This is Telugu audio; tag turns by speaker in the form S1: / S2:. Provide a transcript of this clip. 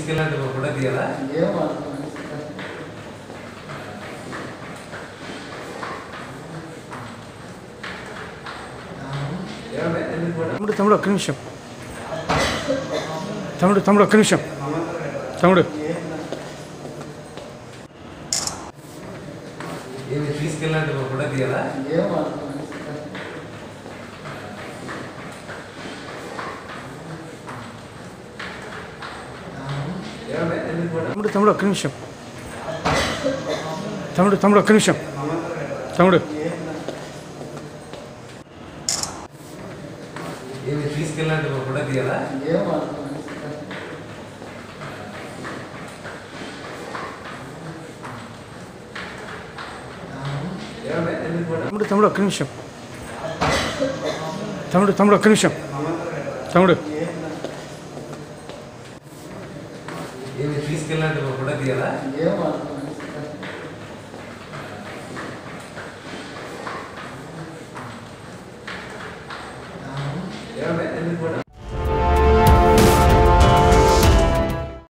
S1: తీసుకెళ్ళండి కూడా తీయాలా
S2: ఏం అర్థం
S1: ఏమంటే ఎందుకు కూడా
S3: తమ్ముడు తమ్ముడు ఒక్క నిమిషం తమ్ముడు తమ్ముడు ఒక్క నిమిషం తమ్ముడు
S1: ఏమి తీసుకెళ్ళండి కూడా తీయాలా
S2: ఏం అర్థం
S1: ఏమంటే ఎందుకు కూడా
S3: తమ్ముడు తమ్ముడు ఒక్క నిమిషం తమ్ముడు తమ్ముడు ఒక్క నిమిషం తమ్ముడు
S1: ఏమి తీసుకెళ్ళండి కూడా తీయాలా
S2: ఏం అర్థం
S1: ఏమంటే ఎందుకు కూడా
S3: తమ్ముడు తమ్ముడు ఒక్క నిమిషం తమ్ముడు తమ్ముడు ఒక్క నిమిషం తమ్ముడు
S1: ఏమి తీసుకెళ్ళండి కూడా తీయాలా
S2: ఏం అర్థం
S1: ఏమంటే ఎందుకు కూడా